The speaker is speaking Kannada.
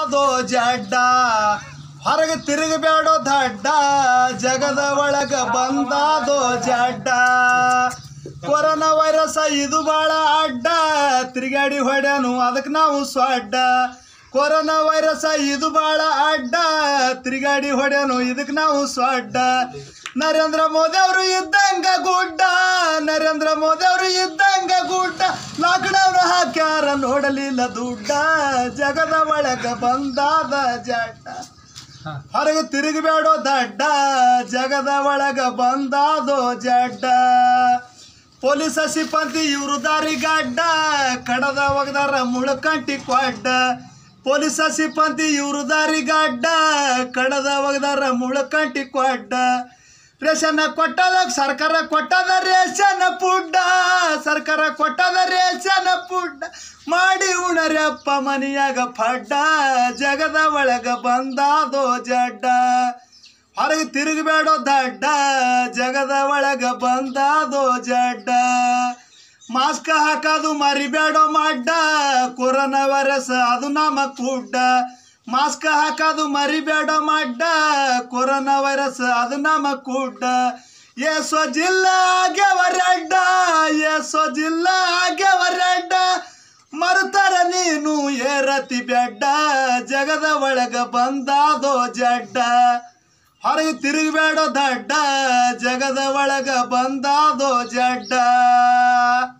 ಬಂದಾದೋ ಜಡ್ಡ ಹೊರಗೆ ತಿರುಗಬೇಡೋ ದಡ್ಡ ಜಗದ ಒಳಗ ಬಂದಾದೋ ಜಡ್ಡ ಕೊರೋನಾ ವೈರಸ್ ಇದು ಭಾಳ ಅಡ್ಡ ತಿರುಗಾಡಿ ಹೊಡ್ಯಾನು ಅದಕ್ಕೆ ನಾವು ಸ್ವಡ್ಡ ಕೊರೋನಾ ವೈರಸ್ ಇದು ಭಾಳ ಅಡ್ಡ ತಿರುಗಾಡಿ ಹೊಡ್ಯಾನು ಇದಕ್ಕೆ ನಾವು ಸ್ವಡ್ಡ ನರೇಂದ್ರ ಮೋದಿ ಅವರು ಇದ್ದಂಗ ಗುಡ್ಡ ನರೇಂದ್ರ ಮೋದಿ ಅವರು ಇದ್ದಂಗ ಗುಡ್ಡ ಲಾಕ್ಡೌನ್ ಹಾಕ್ಯಾರ ನೋಡಲಿಲ್ಲ ದುಡ್ಡ ಜಗದ ಒಳಗ ಬಂದಾದ ಜಡ್ಡ ಹೊರಗೆ ತಿರುಗಬೇಡೋ ದಡ್ಡ ಜಗದ ಒಳಗ ಬಂದಾದೋ ಜಡ್ಡ ಪೊಲೀಸ ಸಿಬ್ಬಂದಿ ಇವರು ದಾರಿಗಡ್ಡ ಕಡದ ಒಗದಾರ ಮುಳಕಂಟಿ ಕೊಡ್ಡ ಪೊಲೀಸ ಸಿಬ್ಬಂದಿ ಇವರು ದಾರಿಗಡ್ಡ ಕಡದ ಒಗದಾರ ಮುಳಕಂಟಿ ಕೊಡ್ಡ ರೇಷನ್ ಕೊಟ್ಟದ ಸರ್ಕಾರ ಕೊಟ್ಟದ ರೇಷನ್ ಪುಡ್ಡ ಸರ್ಕಾರ ಕೊಟ್ಟದ ರೇಷನ್ ಪುಡ್ಡ ಮಾಡಿ ಉಣರ್ಯಪ್ಪ ಮನಿಯಾಗ ಪಡ್ಡ ಜಗದ ಒಳಗ ಬಂದಾದೋ ಜಡ್ಡ ಹೊರಗೆ ತಿರುಗಬೇಡೋ ದಡ್ಡ ಜಗದ ಒಳಗ ಬಂದಾದೋ ಜಡ್ಡ ಮಾಸ್ಕ್ ಹಾಕೋದು ಮರಿಬೇಡೋ ಮಡ್ಡ ಕೊರೋನಾ ವೈರಸ್ ಅದು ನಮ್ಮ ಕುಡ್ಡ ಮಾಸ್ಕ್ ಹಾಕೋದು ಮರಿಬೇಡೋ ಮಡ್ಡ ಕೊರೋನಾ ವೈರಸ್ ಅದು ನಮ್ಮ ಕುಡ್ಡ ಏಸೋ ಜಿಲ್ಲಾ ಆಗ್ಯವರಡ್ಡ ಏಸೋ ಜಿಲ್ಲಾ ಆಗ್ಯವರಡ್ಡ ಮರುತರ ನೀನು ಏರತಿ ಬೆಡ್ಡ ಜಗದ ಒಳಗ ಬಂದಾದೋ ಜಡ್ಡ ಹೊರಗೆ ತಿರುಗಬೇಡೋ ದಡ್ಡ ಜಗದ ಒಳಗ ಬಂದಾದೋ ಜಡ್ಡ